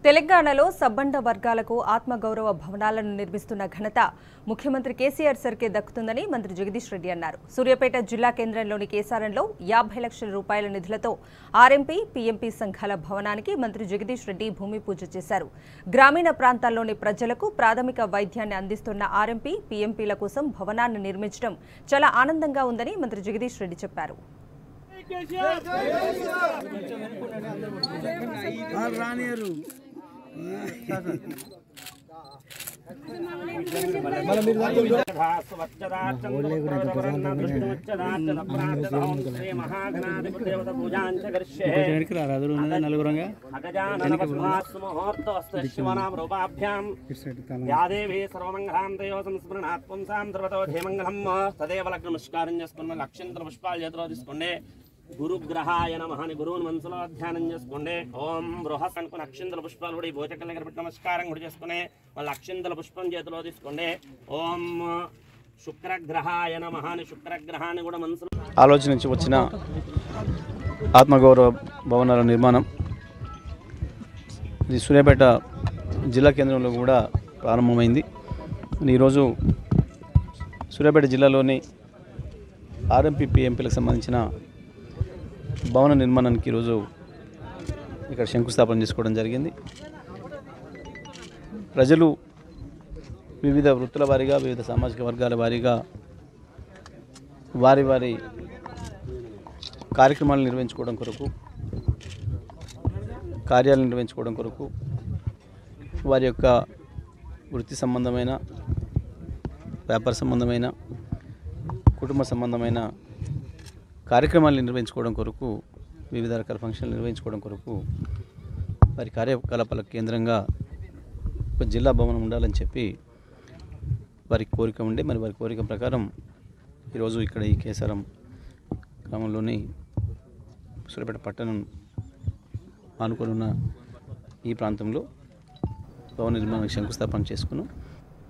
తెలంగాణలో సబ్బండ వర్గాలకు ఆత్మగౌరవ భవనాలను నిర్మిస్తున్న ఘనత ముఖ్యమంత్రి కేసీఆర్ సర్కే దక్కుతుందని మంత్రి జగదీష్ రెడ్డి అన్నారు సూర్యాపేట జిల్లా కేంద్రంలోని కేసారంలో యాభై లక్షల రూపాయల నిధులతో ఆర్ఎంపీ పీఎంపీ సంఘాల భవనానికి మంత్రి జగదీష్ రెడ్డి భూమి పూజ చేశారు గ్రామీణ ప్రాంతాల్లోని ప్రజలకు ప్రాథమిక వైద్యాన్ని అందిస్తున్న ఆర్ఎంపీ పీఎంపీల కోసం భవనాన్ని నిర్మించడం చాలా ఆనందంగా ఉందని మంత్రి జగదీష్ రెడ్డి చెప్పారు రానియరు నలుగురంగా యాదేవి సర్వమంగళాంతయో సంస్మరణాత్ పుంసాం సర్వతో ధీమంగళం తదేవ లగ్న నమస్కారం చేసుకున్న లక్షంతర పుష్పాలు చేతిలో తీసుకోండి గురుగ్రహాయ నమ అని గురువుని మనసులో ధ్యానం చేసుకోండి ఓం బృహస్ అనుకుని అక్షింతల పుష్పాలు కూడా ఈ భోజకల దగ్గర పెట్టి నమస్కారం కూడా చేసుకుని మళ్ళీ అక్షింతల పుష్పం చేతిలో తీసుకోండి ఓం శుక్రగ్రహాయ నమ అని శుక్రగ్రహాన్ని కూడా మనసులో ఆలోచన నుంచి వచ్చిన ఆత్మగౌరవ భవనాల నిర్మాణం ఇది సూర్యాపేట జిల్లా కేంద్రంలో కూడా ప్రారంభమైంది ఈరోజు సూర్యాపేట జిల్లాలోని ఆర్ఎంపీ పిఎంపీలకు సంబంధించిన భవన నిర్మాణానికి ఈరోజు ఇక్కడ శంకుస్థాపన చేసుకోవడం జరిగింది ప్రజలు వివిధ వృత్తుల వారీగా వివిధ సామాజిక వర్గాల వారీగా వారి వారి కార్యక్రమాలు నిర్వహించుకోవడం కొరకు కార్యాలు నిర్వహించుకోవడం కొరకు వారి యొక్క వృత్తి సంబంధమైన వ్యాపార సంబంధమైన కుటుంబ సంబంధమైన కార్యక్రమాలు నిర్వహించుకోవడం కొరకు వివిధ రకాల ఫంక్షన్లు నిర్వహించుకోవడం కొరకు వారి కార్యకలాపాల కేంద్రంగా ఒక జిల్లా భవనం ఉండాలని చెప్పి వారి కోరిక ఉండే మరి వారి కోరిక ప్రకారం ఈరోజు ఇక్కడ ఈ కేసారం గ్రామంలోని సూర్యాపేట పట్టణం ఆనుకొని ఉన్న ఈ ప్రాంతంలో భవన నిర్మాణానికి శంకుస్థాపన చేసుకున్నాం